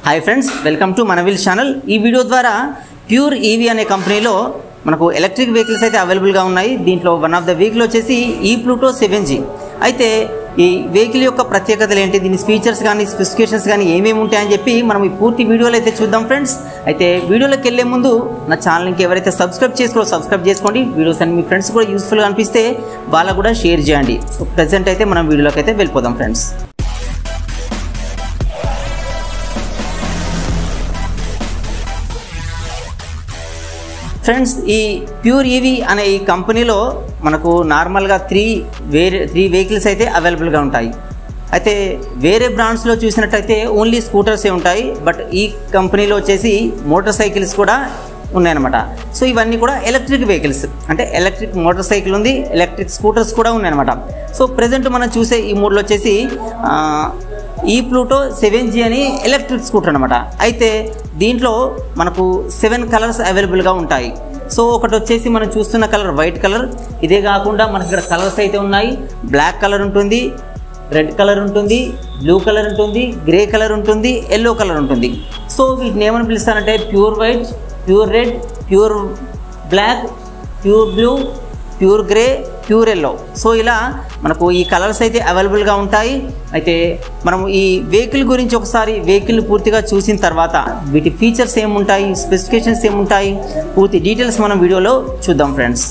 hi friends welcome to మనవిల్ channel ఈ video ద్వారా ప్యూర్ ఈవీ అనే కంపెనీలో మనకు ఎలక్ట్రిక్ వెహికల్స్ అయితే అవైలబుల్గా ఉన్నాయి దీంట్లో వన్ ఆఫ్ ద వెహికల్ వచ్చేసి ఈ ప్లూటో సెవెన్ జీ అయితే ఈ వెహికల్ యొక్క ప్రత్యేకతలు ఏంటి దీని ఫీచర్స్ కానీ స్పెసిఫికేషన్స్ కానీ ఏమేమి ఉంటాయని చెప్పి మనం ఈ పూర్తి వీడియోలో అయితే చూద్దాం ఫ్రెండ్స్ అయితే వీడియోలోకి వెళ్ళే ముందు నా ఛానల్కి ఎవరైతే సబ్స్క్రైబ్ చేసుకో సబ్స్క్రైబ్ చేసుకోండి వీడియోస్ అన్ని మీ ఫ్రెండ్స్ కూడా యూస్ఫుల్గా అనిపిస్తే వాళ్ళకు కూడా షేర్ చేయండి సో ప్రజెంట్ అయితే మనం వీడియోలోకి అయితే వెళ్ళిపోదాం ఫ్రెండ్స్ ఫ్రెండ్స్ ఈ ప్యూర్ ఈవీ అనే ఈ కంపెనీలో మనకు నార్మల్గా త్రీ వేరే త్రీ వెహికల్స్ అయితే అవైలబుల్గా ఉంటాయి అయితే వేరే బ్రాండ్స్లో చూసినట్టయితే ఓన్లీ స్కూటర్సే ఉంటాయి బట్ ఈ కంపెనీలో వచ్చేసి మోటార్ సైకిల్స్ కూడా ఉన్నాయన్నమాట సో ఇవన్నీ కూడా ఎలక్ట్రిక్ వెహికల్స్ అంటే ఎలక్ట్రిక్ మోటార్ సైకిల్ ఉంది ఎలక్ట్రిక్ స్కూటర్స్ కూడా ఉన్నాయన్నమాట సో ప్రజెంట్ మనం చూసే ఈ మూడులో వచ్చేసి ఆ, ఈ ప్లూటో సెవెన్ జీ అని ఎలక్ట్రిక్ స్కూటర్ అనమాట అయితే దీంట్లో మనకు సెవెన్ కలర్స్ అవైలబుల్గా ఉంటాయి సో ఒకటి వచ్చేసి మనం చూస్తున్న కలర్ వైట్ కలర్ ఇదే కాకుండా మనకి ఇక్కడ కలర్స్ అయితే ఉన్నాయి బ్లాక్ కలర్ ఉంటుంది రెడ్ కలర్ ఉంటుంది బ్లూ కలర్ ఉంటుంది గ్రే కలర్ ఉంటుంది ఎల్లో కలర్ ఉంటుంది సో వీటిని ఏమని పిలుస్తారంటే pure white pure red pure black pure blue pure grey pure yellow so ఇలా మనకు ఈ కలర్స్ అయితే అవైలబుల్గా ఉంటాయి అయితే మనం ఈ వెహికల్ గురించి ఒకసారి వెహికల్ పూర్తిగా చూసిన తర్వాత వీటి ఫీచర్స్ ఏముంటాయి స్పెసిఫికేషన్స్ ఏముంటాయి పూర్తి డీటెయిల్స్ మనం వీడియోలో చూద్దాం ఫ్రెండ్స్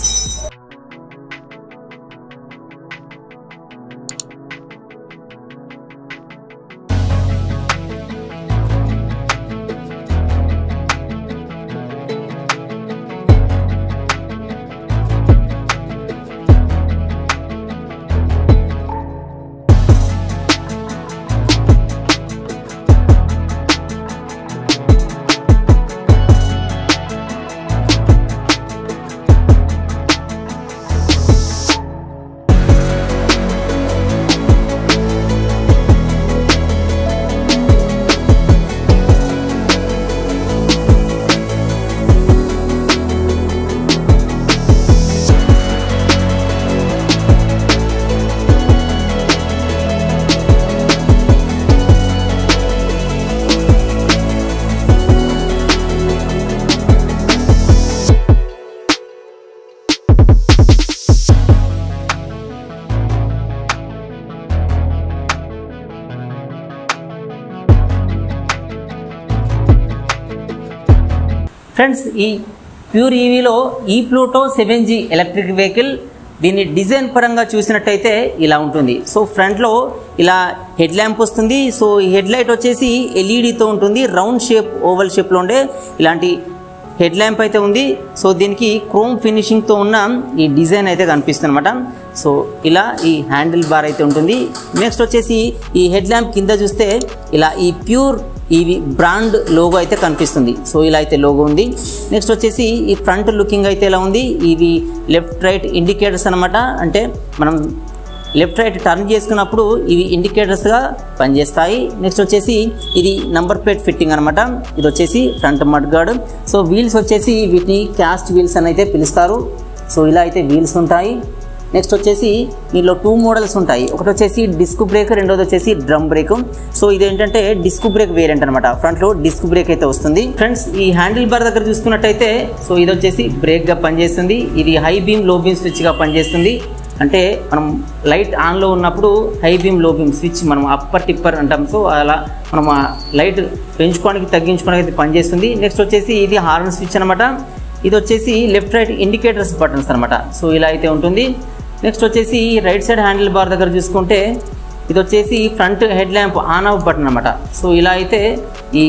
ఫ్రెండ్స్ ఈ ప్యూర్ ఈవీలో ఈ Pluto seven G electric vehicle దీన్ని డిజైన్ పరంగా చూసినట్టయితే ఇలా ఉంటుంది సో ఫ్రంట్లో ఇలా హెడ్ ల్యాంప్ వస్తుంది సో ఈ హెడ్ లైట్ వచ్చేసి ఎల్ఈడితో ఉంటుంది రౌండ్ షేప్ ఓవల్ షేప్లో ఉండే ఇలాంటి హెడ్ ల్యాంప్ అయితే ఉంది సో దీనికి క్రోమ్ ఫినిషింగ్తో ఉన్న ఈ డిజైన్ అయితే కనిపిస్తుంది అనమాట సో ఇలా ఈ హ్యాండిల్ బార్ అయితే ఉంటుంది నెక్స్ట్ వచ్చేసి ఈ హెడ్ ల్యాంప్ కింద చూస్తే ఇలా ఈ ప్యూర్ ఇవి బ్రాండ్ లోగో అయితే కనిపిస్తుంది సో ఇలా అయితే లోగో ఉంది నెక్స్ట్ వచ్చేసి ఈ ఫ్రంట్ లుకింగ్ అయితే ఎలా ఉంది ఇవి లెఫ్ట్ రైట్ ఇండికేటర్స్ అనమాట అంటే మనం లెఫ్ట్ రైట్ టర్న్ చేసుకున్నప్పుడు ఇవి ఇండికేటర్స్గా పనిచేస్తాయి నెక్స్ట్ వచ్చేసి ఇది నంబర్ ప్లేట్ ఫిట్టింగ్ అనమాట ఇది వచ్చేసి front mudguard so wheels వచ్చేసి వీటిని క్యాస్ట్ వీల్స్ అని అయితే పిలుస్తారు సో ఇలా అయితే వీల్స్ ఉంటాయి నెక్స్ట్ వచ్చేసి దీనిలో టూ మోడల్స్ ఉంటాయి ఒకటి వచ్చేసి డిస్క్ బ్రేక్ రెండోది వచ్చేసి డ్రమ్ బ్రేక్ సో ఇది ఏంటంటే డిస్క్ బ్రేక్ వేరియంట్ అనమాట ఫ్రంట్లో డిస్క్ బ్రేక్ అయితే వస్తుంది ఫ్రెండ్స్ ఈ హ్యాండిల్ బార్ దగ్గర చూసుకున్నట్టయితే సో ఇది వచ్చేసి బ్రేక్గా పనిచేస్తుంది ఇది హై బీమ్ లో బీమ్ స్విచ్గా పనిచేస్తుంది అంటే మనం లైట్ ఆన్లో ఉన్నప్పుడు high beam low beam switch మనం అప్పర్ టిప్పర్ అంటాం సో అలా మనం ఆ లైట్ పెంచుకోవడానికి తగ్గించుకోవడానికి అయితే పనిచేస్తుంది నెక్స్ట్ వచ్చేసి ఇది హార్న్ స్విచ్ అనమాట ఇది వచ్చేసి లెఫ్ట్ రైట్ ఇండికేటర్స్ బటన్స్ అనమాట సో ఇలా అయితే ఉంటుంది నెక్స్ట్ వచ్చేసి రైట్ సైడ్ హ్యాండిల్ బార్ దగ్గర చూసుకుంటే ఇది వచ్చేసి front head lamp on off button అనమాట సో ఇలా అయితే ఈ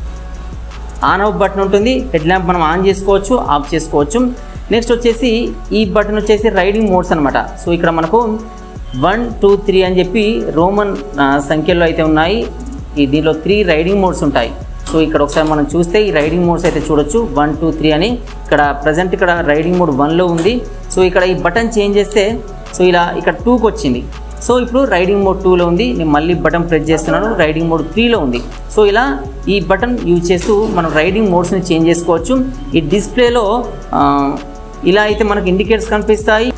ఆన్ ఆఫ్ బటన్ ఉంటుంది హెడ్ ల్యాంప్ మనం ఆన్ చేసుకోవచ్చు ఆఫ్ చేసుకోవచ్చు నెక్స్ట్ వచ్చేసి ఈ బటన్ వచ్చేసి రైడింగ్ మోడ్స్ అనమాట సో ఇక్కడ మనకు వన్ టూ త్రీ అని చెప్పి రోమన్ ఆ, సంఖ్యలో అయితే ఉన్నాయి ఈ దీనిలో త్రీ రైడింగ్ మోడ్స్ ఉంటాయి సో ఇక్కడ ఒకసారి మనం చూస్తే ఈ రైడింగ్ మోడ్స్ అయితే చూడొచ్చు వన్ టూ త్రీ అని ఇక్కడ ప్రజెంట్ ఇక్కడ రైడింగ్ మోడ్ వన్లో ఉంది సో ఇక్కడ ఈ బటన్ చేంజ్ చేస్తే సో ఇలా ఇక్కడ టూకి వచ్చింది సో ఇప్పుడు రైడింగ్ మోడ్ టూలో ఉంది నేను మళ్ళీ బటన్ ప్రెస్ చేస్తున్నాను రైడింగ్ మోడ్ త్రీలో ఉంది సో ఇలా ఈ బటన్ యూజ్ చేస్తూ మనం రైడింగ్ మోడ్స్ని చేంజ్ చేసుకోవచ్చు ఈ డిస్ప్లేలో ఆ, ఇలా అయితే మనకు ఇండికేటర్స్ కనిపిస్తాయి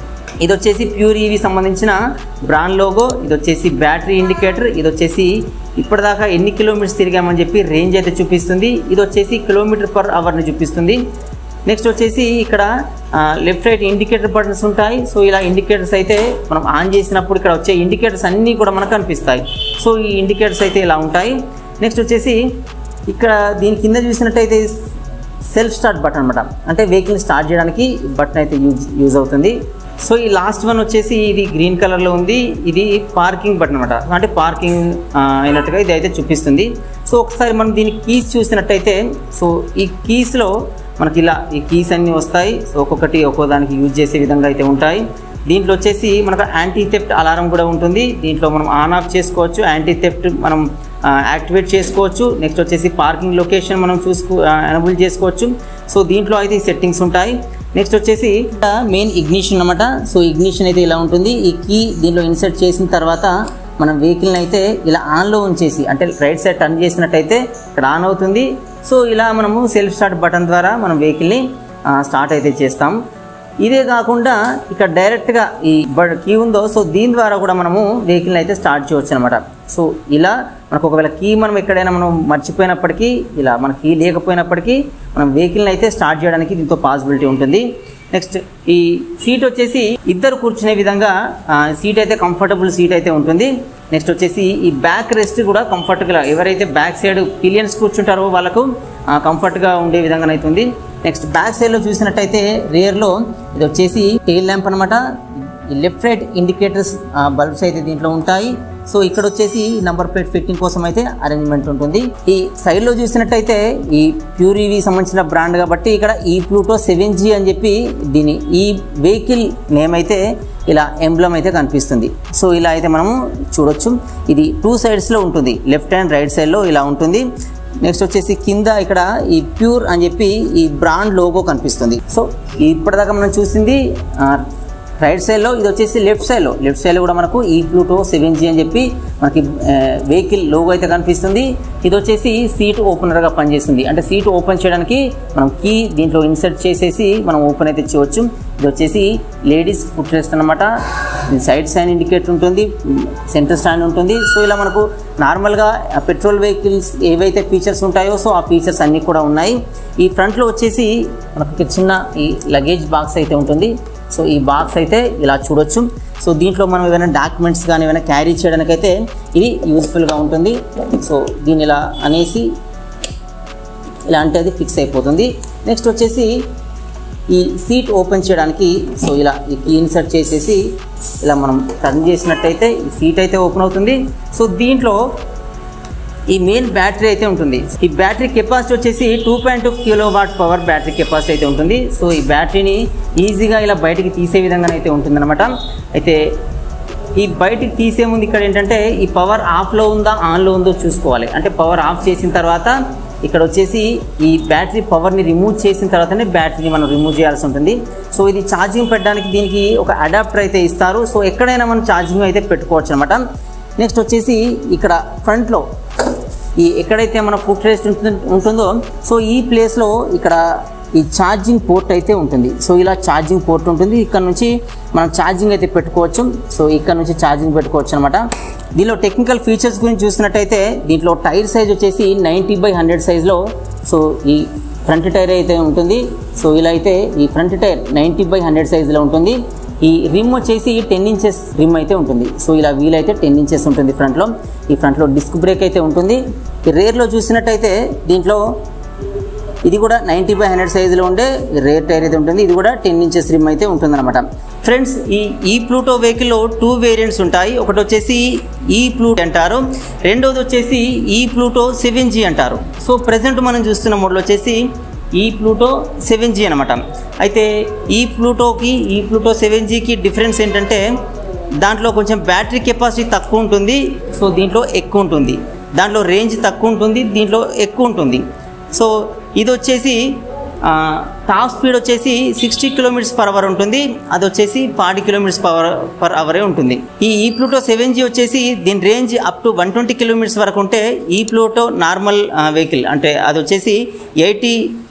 ఇది వచ్చేసి ప్యూర్ ఈవీ సంబంధించిన బ్రాండ్ లోగో ఇది వచ్చేసి బ్యాటరీ ఇండికేటర్ ఇది వచ్చేసి ఇప్పటిదాకా ఎన్ని కిలోమీటర్స్ తిరిగామని చెప్పి రేంజ్ అయితే చూపిస్తుంది ఇది వచ్చేసి కిలోమీటర్ పర్ అవర్ని చూపిస్తుంది నెక్స్ట్ వచ్చేసి ఇక్కడ లెఫ్ట్ రైట్ ఇండికేటర్ బటన్స్ ఉంటాయి సో ఇలా ఇండికేటర్స్ అయితే మనం ఆన్ చేసినప్పుడు ఇక్కడ వచ్చే ఇండికేటర్స్ అన్నీ కూడా మనకు కనిపిస్తాయి సో ఈ ఇండికేటర్స్ అయితే ఇలా ఉంటాయి నెక్స్ట్ వచ్చేసి ఇక్కడ దీని కింద చూసినట్టయితే సెల్ఫ్ స్టార్ట్ బటన్ అనమాట అంటే వెహికల్ స్టార్ట్ చేయడానికి బటన్ అయితే యూజ్ యూజ్ అవుతుంది సో ఈ లాస్ట్ వన్ వచ్చేసి ఇది గ్రీన్ కలర్లో ఉంది ఇది పార్కింగ్ బటన్ అనమాట అంటే పార్కింగ్ అయినట్టుగా ఇది అయితే చూపిస్తుంది సో ఒకసారి మనం దీని కీస్ చూసినట్టయితే సో ఈ కీస్లో మనకి ఇలా ఈ కీస్ అన్నీ వస్తాయి సో ఒక్కొక్కటి ఒక్కో దానికి యూజ్ చేసే విధంగా అయితే ఉంటాయి దీంట్లో వచ్చేసి మనకు యాంటీ థెఫ్ట్ అలారం కూడా ఉంటుంది దీంట్లో మనం ఆన్ ఆఫ్ చేసుకోవచ్చు యాంటీ థెఫ్ట్ మనం యాక్టివేట్ చేసుకోవచ్చు నెక్స్ట్ వచ్చేసి పార్కింగ్ లొకేషన్ మనం చూసుకో ఎనబుల్ చేసుకోవచ్చు సో దీంట్లో అయితే ఈ సెట్టింగ్స్ ఉంటాయి నెక్స్ట్ వచ్చేసి మెయిన్ ఇగ్నిషన్ అనమాట సో ఇగ్నిషన్ అయితే ఇలా ఉంటుంది ఈ కీ దీనిలో ఇన్సర్ట్ చేసిన తర్వాత మనం వెహికల్ని అయితే ఇలా ఆన్లో ఉంచేసి అంటే రైట్ సైడ్ టర్న్ చేసినట్టయితే ఇక్కడ ఆన్ అవుతుంది సో ఇలా మనము సెల్ఫ్ స్టార్ట్ బటన్ ద్వారా మనం వెహికల్ని స్టార్ట్ అయితే చేస్తాం ఇదే కాకుండా ఇక్కడ డైరెక్ట్గా ఈ బడ్ కీ ఉందో సో దీని ద్వారా కూడా మనము వెహికల్ని అయితే స్టార్ట్ చేయవచ్చు అనమాట సో ఇలా మనకు ఒకవేళ కీ మనం ఎక్కడైనా మనం మర్చిపోయినప్పటికీ ఇలా మన కీ లేకపోయినప్పటికీ మనం వెహికల్ని అయితే స్టార్ట్ చేయడానికి దీంతో పాసిబిలిటీ ఉంటుంది నెక్స్ట్ ఈ సీట్ వచ్చేసి ఇద్దరు కూర్చునే విధంగా ఆ, సీట్ అయితే కంఫర్టబుల్ సీట్ అయితే ఉంటుంది నెక్స్ట్ వచ్చేసి ఈ బ్యాక్ రెస్ట్ కూడా కంఫర్ట్గా ఎవరైతే బ్యాక్ సైడ్ పిలియన్స్ కూర్చుంటారో వాళ్ళకు ఆ, కంఫర్ట్గా ఉండే విధంగా అయితే ఉంది నెక్స్ట్ బ్యాక్ సైడ్లో చూసినట్టయితే రియర్లో ఇది వచ్చేసి టెయిల్ ల్యాంప్ అనమాట ఈ లెఫ్ట్ రైట్ ఇండికేటర్స్ బల్బ్స్ అయితే దీంట్లో ఉంటాయి సో ఇక్కడ వచ్చేసి నంబర్ ప్లేట్ ఫిట్టింగ్ కోసం అయితే అరేంజ్మెంట్ ఉంటుంది ఈ సైడ్ లో చూసినట్టయితే ఈ ప్యూర్ ఈవీ సంబంధించిన బ్రాండ్ కాబట్టి ఇక్కడ ఈ ప్లూటో సెవెన్ జీ అని చెప్పి దీని ఈ వెహికల్ నేమ్ అయితే ఇలా ఎంబ్లమ్ అయితే కనిపిస్తుంది సో ఇలా అయితే మనము చూడొచ్చు ఇది టూ సైడ్స్లో ఉంటుంది లెఫ్ట్ అండ్ రైట్ సైడ్లో ఇలా ఉంటుంది నెక్స్ట్ వచ్చేసి కింద ఇక్కడ ఈ ప్యూర్ అని చెప్పి ఈ బ్రాండ్ లోగో కనిపిస్తుంది సో ఇప్పటిదాకా మనం చూసింది ఆ, రైట్ సైడ్లో ఇది వచ్చేసి లెఫ్ట్ సైడ్లో లెఫ్ట్ సైడ్లో కూడా మనకు ఈ ప్లూటో సెవెన్ జీ అని చెప్పి మనకి వెహికల్ లోగో అయితే కనిపిస్తుంది ఇది వచ్చేసి సీట్ ఓపెనర్గా పనిచేస్తుంది అంటే సీట్ ఓపెన్ చేయడానికి మనం కీ దీంట్లో ఇన్సర్ట్ చేసేసి మనం ఓపెన్ అయితే చేయవచ్చు ఇది వచ్చేసి లేడీస్ ఫుట్ రెస్ట్ అనమాట సైడ్ స్టాండ్ ఇండికేటర్ ఉంటుంది సెంటర్ స్టాండ్ ఉంటుంది సో ఇలా మనకు నార్మల్గా పెట్రోల్ వెహికల్స్ ఏవైతే ఫీచర్స్ ఉంటాయో సో ఆ ఫీచర్స్ అన్నీ కూడా ఉన్నాయి ఈ ఫ్రంట్లో వచ్చేసి మనకు ఒక చిన్న ఈ లగేజ్ బాక్స్ అయితే ఉంటుంది సో ఈ బాక్స్ అయితే ఇలా చూడొచ్చు సో దీంట్లో మనం ఏమైనా డాక్యుమెంట్స్ కానీ ఏమైనా క్యారీ చేయడానికైతే ఇది యూస్ఫుల్గా ఉంటుంది సో దీన్ని ఇలా అనేసి ఇలా అంటే అది ఫిక్స్ అయిపోతుంది నెక్స్ట్ వచ్చేసి ఈ సీట్ ఓపెన్ చేయడానికి సో ఇలా ఈ కీ ఇన్సర్ట్ చేసేసి ఇలా మనం టర్న్ చేసినట్టయితే ఈ సీట్ అయితే ఓపెన్ అవుతుంది సో దీంట్లో ఈ మెయిన్ బ్యాటరీ అయితే ఉంటుంది ఈ బ్యాటరీ కెపాసిటీ వచ్చేసి two point two kilowatt power battery capacity అయితే ఉంటుంది సో ఈ బ్యాటరీని ఈజీగా ఇలా బయటికి తీసే విధంగానైతే ఉంటుందన్నమాట అయితే ఈ బయటికి తీసే ముందు ఇక్కడ ఏంటంటే ఈ పవర్ ఆఫ్లో ఉందా ఆన్లో ఉందో చూసుకోవాలి అంటే పవర్ ఆఫ్ చేసిన తర్వాత ఇక్కడ వచ్చేసి ఈ బ్యాటరీ పవర్ని రిమూవ్ చేసిన తర్వాతనే బ్యాటరీని మనం రిమూవ్ చేయాల్సి ఉంటుంది సో ఇది ఛార్జింగ్ పెట్టడానికి దీనికి ఒక అడాప్టర్ అయితే ఇస్తారు సో ఎక్కడైనా మనం ఛార్జింగ్ అయితే పెట్టుకోవచ్చు అనమాట నెక్స్ట్ వచ్చేసి ఇక్కడ ఫ్రంట్లో ఈ ఎక్కడైతే మన ఫుట్ రెస్ట్ ఉంటుందో సో ఈ ప్లేస్లో ఇక్కడ ఈ ఛార్జింగ్ పోర్ట్ అయితే ఉంటుంది సో ఇలా ఛార్జింగ్ పోర్ట్ ఉంటుంది ఇక్కడ నుంచి మనం ఛార్జింగ్ అయితే పెట్టుకోవచ్చు సో ఇక్కడ నుంచి ఛార్జింగ్ పెట్టుకోవచ్చు అనమాట దీనిలో టెక్నికల్ ఫీచర్స్ గురించి చూసినట్టయితే దీంట్లో టైర్ సైజ్ వచ్చేసి నైంటీ బై హండ్రెడ్ సైజ్లో సో ఈ ఫ్రంట్ టైర్ అయితే ఉంటుంది సో ఇలా అయితే ఈ front tyre ninety by hundred సైజులో ఉంటుంది ఈ రిమ్ వచ్చేసి టెన్ ఇంచెస్ రిమ్ అయితే ఉంటుంది సో ఇలా వీల్ అయితే టెన్ ఇంచెస్ ఉంటుంది ఫ్రంట్లో ఈ ఫ్రంట్లో డిస్క్ బ్రేక్ అయితే ఉంటుంది ఈ రేర్లో చూసినట్టయితే దీంట్లో ఇది కూడా నైంటీ బై హండ్రెడ్ సైజులో ఉండే రేర్ టైర్ అయితే ఉంటుంది ఇది కూడా టెన్ ఇంచెస్ రిమ్ అయితే ఉంటుందన్నమాట ఫ్రెండ్స్ ఈ ఈ ప్లూటో వెహికల్లో టూ వేరియంట్స్ ఉంటాయి ఒకటి వచ్చేసి ఈ ప్లూట్ అంటారు రెండోది వచ్చేసి ఈ ప్లూటో సెవెన్ జీ అంటారు సో ప్రజెంట్ మనం చూస్తున్న మోడల్ వచ్చేసి ఈ ప్లూటో సెవెన్ జీ అనమాట అయితే ఈ ప్లూటోకి ఈ ప్లూటో సెవెన్ జీకి డిఫరెన్స్ ఏంటంటే దాంట్లో కొంచెం బ్యాటరీ కెపాసిటీ తక్కువ ఉంటుంది సో దీంట్లో ఎక్కువ ఉంటుంది దాంట్లో రేంజ్ తక్కువ ఉంటుంది దీంట్లో ఎక్కువ ఉంటుంది సో ఇది వచ్చేసి ఆ, టాప్ స్పీడ్ వచ్చేసి సిక్స్టీ కిలోమీటర్స్ పర్ అవర్ ఉంటుంది అది వచ్చేసి ఫార్టీ కిలోమీటర్స్ పవర్ పర్ అవరే ఉంటుంది ఈ ఈ ప్లూటో సెవెన్ జీ వచ్చేసి దీని range up to one twenty kilometres వరకు ఉంటే ఈ ప్లూటో నార్మల్ వెహికల్ అంటే అది వచ్చేసి ఎయిటీ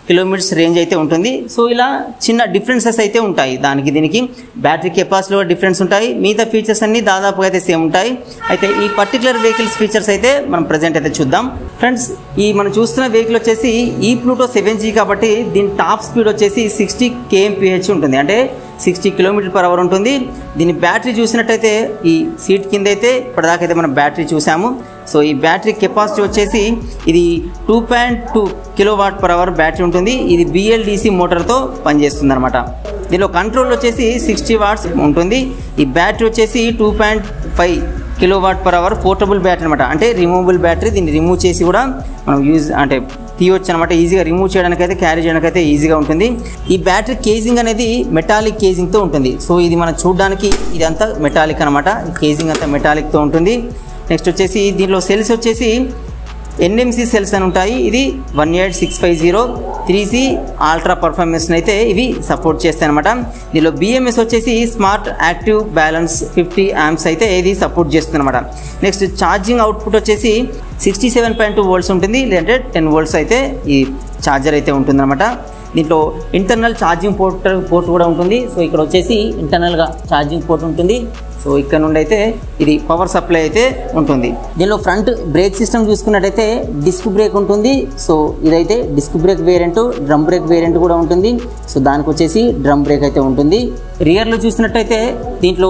కిలోమీటర్స్ రేంజ్ అయితే ఉంటుంది సో ఇలా చిన్న డిఫరెన్సెస్ అయితే ఉంటాయి దానికి దీనికి బ్యాటరీ కెపాసిటీలో డిఫరెన్స్ ఉంటాయి మిగతా ఫీచర్స్ అన్ని దాదాపుగా అయితే సేమ్ ఉంటాయి అయితే ఈ పర్టికులర్ వెహికల్స్ ఫీచర్స్ అయితే మనం ప్రజెంట్ అయితే చూద్దాం ఫ్రెండ్స్ ఈ మనం చూస్తున్న వెహికల్ వచ్చేసి ఈ ప్లూటో సెవెన్ జీ కాబట్టి దీని టాప్ స్పీడ్ వచ్చేసి సిక్స్టీ కేఎంపిహెచ్ ఉంటుంది అంటే సిక్స్టీ కిలోమీటర్ పర్ అవర్ ఉంటుంది దీని బ్యాటరీ చూసినట్టయితే ఈ సీట్ కింద అయితే ఇప్పటిదాకా అయితే మనం బ్యాటరీ చూసాము సో ఈ బ్యాటరీ కెపాసిటీ వచ్చేసి ఇది two point two kilowatt per hour battery ఉంటుంది ఇది బిఎల్డిసి మోటార్తో పనిచేస్తుంది అనమాట దీనిలో కంట్రోల్ వచ్చేసి సిక్స్టీ వాట్స్ ఉంటుంది ఈ బ్యాటరీ వచ్చేసి two point five kilowatt per hour portable battery అనమాట అంటే రిమూవబుల్ బ్యాటరీ దీన్ని రిమూవ్ చేసి కూడా మనం యూజ్ అంటే తీయొచ్చు అనమాట ఈజీగా రిమూవ్ చేయడానికి అయితే క్యారీ చేయడానికి అయితే ఈజీగా ఉంటుంది ఈ బ్యాటరీ కేజింగ్ అనేది మెటాలిక్ కేజింగ్తో ఉంటుంది సో ఇది మనం చూడడానికి ఇదంతా మెటాలిక్ అనమాట కేజింగ్ అంతా మెటాలిక్తో ఉంటుంది నెక్స్ట్ వచ్చేసి దీనిలో సెల్స్ వచ్చేసి ఎన్ఎంసి సెల్స్ అని ఉంటాయి ఇది one eight six five zero three C ultra performance అయితే ఇవి సపోర్ట్ చేస్తాయి అనమాట దీనిలో బిఎంఎస్ వచ్చేసి smart active balance fifty amps అయితే ఇది సపోర్ట్ చేస్తుంది అనమాట నెక్స్ట్ ఛార్జింగ్ అవుట్పుట్ వచ్చేసి sixty seven point two volts ఉంటుంది లేదంటే టెన్ వోల్ట్స్ అయితే ఈ ఛార్జర్ అయితే ఉంటుందన్నమాట దీంట్లో ఇంటర్నల్ ఛార్జింగ్ పోర్ట్ పోర్ట్ కూడా ఉంటుంది సో ఇక్కడ వచ్చేసి ఇంటర్నల్గా ఛార్జింగ్ పోర్ట్ ఉంటుంది సో ఇక్కడ నుండి అయితే ఇది పవర్ సప్లై అయితే ఉంటుంది దీనిలో ఫ్రంట్ బ్రేక్ సిస్టమ్ చూసుకున్నట్టయితే డిస్క్ బ్రేక్ ఉంటుంది సో ఇదైతే disc brake variant drum brake variant కూడా ఉంటుంది సో దానికి వచ్చేసి డ్రమ్ బ్రేక్ అయితే ఉంటుంది రియర్లో చూసినట్టయితే దీంట్లో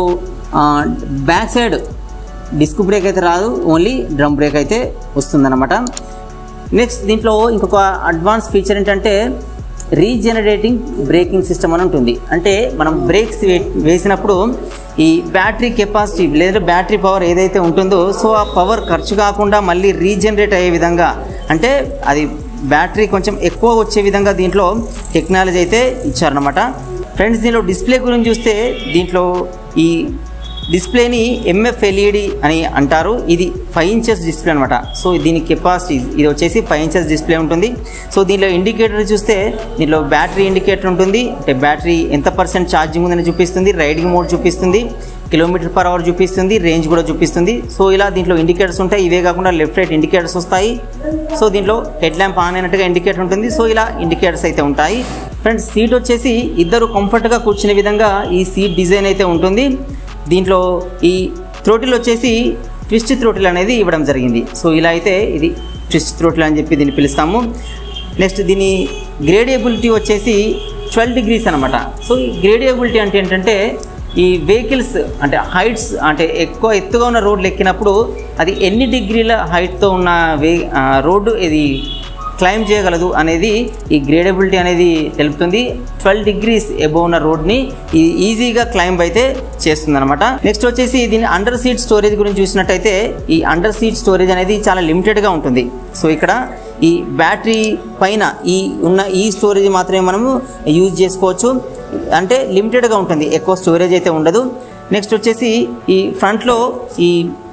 బ్యాక్ సైడ్ డిస్క్ బ్రేక్ అయితే రాదు ఓన్లీ డ్రమ్ బ్రేక్ అయితే వస్తుందన్నమాట నెక్స్ట్ దీంట్లో ఇంకొక అడ్వాన్స్ ఫీచర్ ఏంటంటే రీజనరేటింగ్ బ్రేకింగ్ సిస్టమ్ అని ఉంటుంది అంటే మనం బ్రేక్స్ వే- వేసినప్పుడు ఈ బ్యాటరీ కెపాసిటీ లేదా బ్యాటరీ పవర్ ఏదైతే ఉంటుందో సో ఆ పవర్ ఖర్చు కాకుండా మళ్ళీ రీజనరేట్ అయ్యే విధంగా అంటే అది బ్యాటరీ కొంచెం ఎక్కువ వచ్చే విధంగా దీంట్లో టెక్నాలజీ అయితే ఇచ్చారనమాట ఫ్రెండ్స్ దీనిలో డిస్ప్లే గురించి చూస్తే దీంట్లో ఈ డిస్ప్లేని ఎంఎఫ్ ఎల్ఈడి అని అంటారు ఇది ఫైవ్ ఇంచెస్ డిస్ప్లే అనమాట సో దీని కెపాసిటీ ఇది వచ్చేసి ఫైవ్ ఇంచెస్ డిస్ప్లే ఉంటుంది సో దీనిలో ఇండికేటర్ చూస్తే దీనిలో బ్యాటరీ ఇండికేటర్ ఉంటుంది అంటే బ్యాటరీ ఎంత పర్సెంట్ ఛార్జింగ్ ఉందని చూపిస్తుంది రైడింగ్ మోడ్ చూపిస్తుంది కిలోమీటర్ పర్ అవర్ చూపిస్తుంది రేంజ్ కూడా చూపిస్తుంది సో ఇలా దీంట్లో ఇండికేటర్స్ ఉంటాయి ఇవే కాకుండా లెఫ్ట్ రైట్ ఇండికేటర్స్ వస్తాయి సో దీంట్లో హెడ్ ల్యాంప్ ఆన్ అయినట్టుగా ఇండికేటర్ ఉంటుంది సో ఇలా ఇండికేటర్స్ అయితే ఉంటాయి ఫ్రెండ్స్ సీట్ వచ్చేసి ఇద్దరు కంఫర్ట్గా కూర్చునే విధంగా ఈ సీట్ డిజైన్ అయితే ఉంటుంది దీంట్లో ఈ త్రోటిల్ వచ్చేసి ట్విస్ట్ త్రోటిల్ అనేది ఇవ్వడం జరిగింది సో ఇలా అయితే ఇది ట్విస్ట్ త్రోటిల్ అని చెప్పి దీన్ని పిలుస్తాము నెక్స్ట్ దీని గ్రేడియబిలిటీ వచ్చేసి ట్వెల్వ్ డిగ్రీస్ అనమాట సో ఈ గ్రేడియబిలిటీ అంటే ఏంటంటే ఈ వెహికల్స్ అంటే హైట్స్ అంటే ఎక్కువ ఎత్తుగా ఉన్న రోడ్లు ఎక్కినప్పుడు అది ఎన్ని డిగ్రీల హైట్తో ఉన్న వే ఆ, రోడ్డు ఇది క్లైమ్ చేయగలదు అనేది ఈ గ్రేడబిలిటీ అనేది తెలుపుతుంది ట్వెల్వ్ డిగ్రీస్ ఎబోవ్ ఉన్న రోడ్ని ఇది ఈజీగా క్లైంబ్ అయితే చేస్తుంది అనమాట నెక్స్ట్ వచ్చేసి దీని అండర్ సీట్ స్టోరేజ్ గురించి చూసినట్టయితే ఈ అండర్ సీట్ స్టోరేజ్ అనేది చాలా లిమిటెడ్గా ఉంటుంది సో ఇక్కడ ఈ బ్యాటరీ పైన ఈ ఉన్న ఈ స్టోరేజ్ మాత్రమే మనము యూజ్ చేసుకోవచ్చు అంటే లిమిటెడ్గా ఉంటుంది ఎక్కువ స్టోరేజ్ అయితే ఉండదు నెక్స్ట్ వచ్చేసి ఈ ఫ్రంట్లో ఈ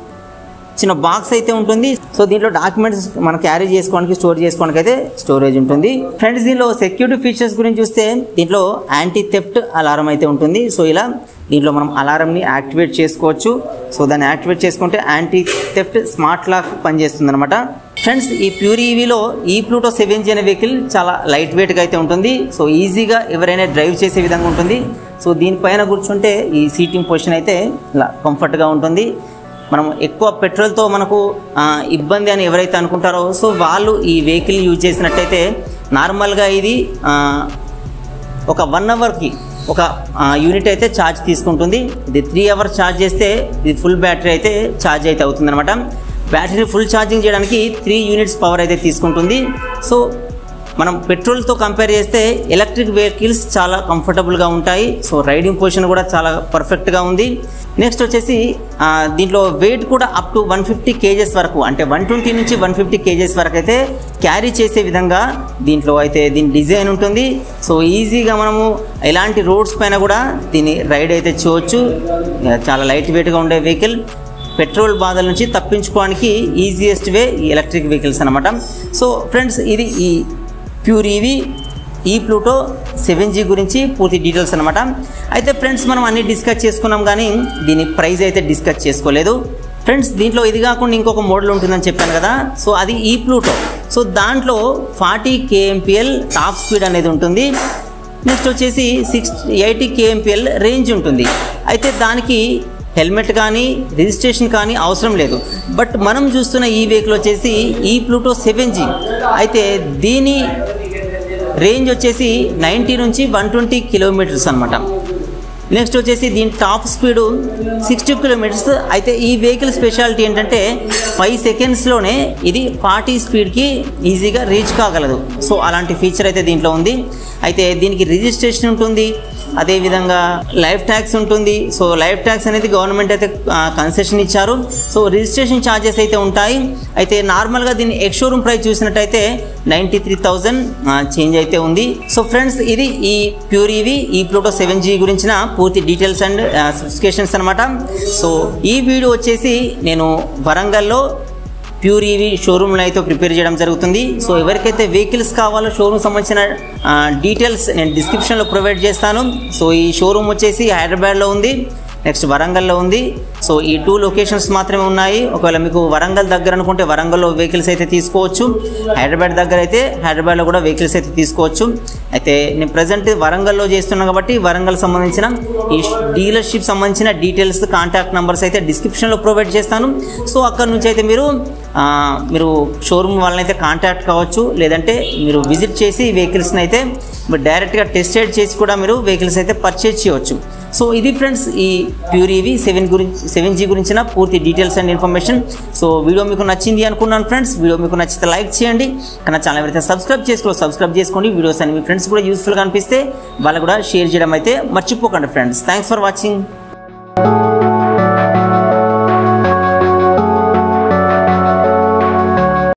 చిన్న బాక్స్ అయితే ఉంటుంది సో దీంట్లో డాక్యుమెంట్స్ మనం క్యారీ చేసుకోవడానికి స్టోర్ చేసుకోవడానికి అయితే స్టోరేజ్ ఉంటుంది ఫ్రెండ్స్ దీనిలో సెక్యూరిటీ ఫీచర్స్ గురించి చూస్తే దీంట్లో యాంటీ థెఫ్ట్ అలారం అయితే ఉంటుంది సో ఇలా దీంట్లో మనం అలారంని యాక్టివేట్ చేసుకోవచ్చు సో దాన్ని యాక్టివేట్ చేసుకుంటే యాంటీ థెఫ్ట్ స్మార్ట్ లాక్ పనిచేస్తుంది అనమాట ఫ్రెండ్స్ ఈ ప్యూర్ ఈవీలో ఈ ప్లూటో సెవెన్ జీ అనే వెహికల్ చాలా లైట్ వెయిట్గా అయితే ఉంటుంది సో ఈజీగా ఎవరైనా డ్రైవ్ చేసే విధంగా ఉంటుంది సో దీనిపైన కూర్చుంటే ఈ సీటింగ్ పొజిషన్ అయితే ఇలా కంఫర్ట్గా ఉంటుంది మనం ఎక్కువ పెట్రోల్తో మనకు ఆ, ఇబ్బంది అని ఎవరైతే అనుకుంటారో సో వాళ్ళు ఈ వెహికల్ యూజ్ చేసినట్టయితే నార్మల్గా ఇది ఆ, ఒక వన్ అవర్కి ఒక ఆ, యూనిట్ అయితే ఛార్జ్ తీసుకుంటుంది ఇది త్రీ అవర్స్ ఛార్జ్ చేస్తే ఇది ఫుల్ బ్యాటరీ అయితే ఛార్జ్ అయితే అవుతుంది అనమాట బ్యాటరీ ఫుల్ ఛార్జింగ్ చేయడానికి త్రీ యూనిట్స్ పవర్ అయితే తీసుకుంటుంది సో మనం పెట్రోల్తో కంపేర్ చేస్తే ఎలక్ట్రిక్ వెహికల్స్ చాలా కంఫర్టబుల్గా ఉంటాయి సో రైడింగ్ పొజిషన్ కూడా చాలా పర్ఫెక్ట్గా ఉంది నెక్స్ట్ వచ్చేసి ఆ, దీంట్లో వెయిట్ కూడా up to one fifty kgs వరకు అంటే వన్ ట్వంటీ నుంచి వన్ ఫిఫ్టీ కేజెస్ వరకు అయితే క్యారీ చేసే విధంగా దీంట్లో అయితే దీని డిజైన్ ఉంటుంది సో ఈజీగా మనము ఎలాంటి రోడ్స్ పైన కూడా దీన్ని రైడ్ అయితే చేయవచ్చు చాలా లైట్ వెయిట్గా ఉండే వెహికల్ పెట్రోల్ బాధల నుంచి తప్పించుకోవడానికి ఈజియెస్ట్ వే ఈ ఎలక్ట్రిక్ వెహికల్స్ అనమాట సో ఫ్రెండ్స్ ఇది ఈ ప్యూర్ ఈవీ ఈ ప్లూటో సెవెన్ జీ గురించి పూర్తి డీటెయిల్స్ అనమాట అయితే ఫ్రెండ్స్ మనం అన్ని డిస్కస్ చేసుకున్నాం కానీ దీని ప్రైస్ అయితే డిస్కస్ చేసుకోలేదు ఫ్రెండ్స్ దీంట్లో ఇది కాకుండా ఇంకొక మోడల్ ఉంటుందని చెప్పాను కదా సో అది ఈ ప్లూటో సో దాంట్లో ఫార్టీ కేఎంపిఎల్ టాప్ స్పీడ్ అనేది ఉంటుంది నెక్స్ట్ వచ్చేసి సిక్స్ ఎయిటీ కేఎంపిఎల్ రేంజ్ ఉంటుంది అయితే దానికి హెల్మెట్ కానీ రిజిస్ట్రేషన్ కానీ అవసరం లేదు బట్ మనం చూస్తున్న ఈ వెహికల్ వచ్చేసి ఈ ప్లూటో సెవెన్ జీ అయితే దీని రేంజ్ వచ్చేసి నైంటీ నుంచి వన్ ట్వంటీ కిలోమీటర్స్ అనమాట నెక్స్ట్ వచ్చేసి దీని టాప్ స్పీడు సిక్స్టీ కిలోమీటర్స్ అయితే ఈ వెహికల్ స్పెషాలిటీ ఏంటంటే ఫైవ్ సెకండ్స్లోనే ఇది ఫార్టీ స్పీడ్కి ఈజీగా రీచ్ కాగలదు సో అలాంటి ఫీచర్ అయితే దీంట్లో ఉంది అయితే దీనికి రిజిస్ట్రేషన్ ఉంటుంది అదేవిధంగా లైఫ్ ట్యాక్స్ ఉంటుంది సో లైఫ్ ట్యాక్స్ అనేది గవర్నమెంట్ అయితే కన్సెషన్ ఇచ్చారు సో రిజిస్ట్రేషన్ ఛార్జెస్ అయితే ఉంటాయి అయితే నార్మల్గా దీని ఎక్స్షోరూమ్ ప్రైస్ చూసినట్టయితే నైంటీ త్రీ థౌజండ్ చేంజ్ అయితే ఉంది సో ఫ్రెండ్స్ ఇది ఈ ప్యూర్ ఈవి ఈ ప్లూటో సెవెన్ జీ గురించిన పూర్తి డీటెయిల్స్ అండ్ స్పెసిఫికేషన్స్ అనమాట సో ఈ వీడియో వచ్చేసి నేను వరంగల్లో ప్యూర్ ఈవీ షోరూమ్లో అయితే ప్రిపేర్ చేయడం జరుగుతుంది సో ఎవరికైతే వెహికల్స్ కావాలో షోరూమ్ సంబంధించిన డీటెయిల్స్ నేను డిస్క్రిప్షన్లో ప్రొవైడ్ చేస్తాను సో ఈ షోరూమ్ వచ్చేసి హైదరాబాద్లో ఉంది నెక్స్ట్ వరంగల్లో ఉంది సో ఈ టూ లొకేషన్స్ మాత్రమే ఉన్నాయి ఒకవేళ మీకు వరంగల్ దగ్గర అనుకుంటే వరంగల్లో వెహికల్స్ అయితే తీసుకోవచ్చు హైదరాబాద్ దగ్గర అయితే హైదరాబాద్లో కూడా వెహికల్స్ అయితే తీసుకోవచ్చు అయితే నేను ప్రజెంట్ వరంగల్లో చేస్తున్నాను కాబట్టి వరంగల్ సంబంధించిన ఈ డీలర్షిప్ సంబంధించిన డీటెయిల్స్ కాంటాక్ట్ నెంబర్స్ అయితే డిస్క్రిప్షన్లో ప్రొవైడ్ చేస్తాను సో అక్కడ నుంచి అయితే మీరు ఆ, మీరు షోరూమ్ వాళ్ళని అయితే కాంటాక్ట్ కావచ్చు లేదంటే మీరు విజిట్ చేసి వెహికల్స్ని అయితే మీరు డైరెక్ట్గా టెస్ట్ రైడ్ చేసి కూడా మీరు వెహికల్స్ అయితే పర్చేజ్ చేయవచ్చు సో ఇది ఫ్రెండ్స్ ఈ ప్యూర్ ఈవీ సెవెన్ గురించి సెవెన్ జీ గురించిన పూర్తి details and information so video మీకు నచ్చింది అనుకున్నాను ఫ్రెండ్స్ వీడియో మీకు నచ్చితే లైక్ చేయండి కానీ ఛానల్ ఎవరైతే సబ్స్క్రైబ్ చేసుకో సబ్స్క్రైబ్ చేసుకోండి వీడియోస్ అని మీ ఫ్రెండ్స్ కూడా యూస్ఫుల్గా అనిపిస్తే వాళ్ళకు కూడా షేర్ చేయడం అయితే మర్చిపోకండి ఫ్రెండ్స్ థ్యాంక్స్ ఫర్ వాచింగ్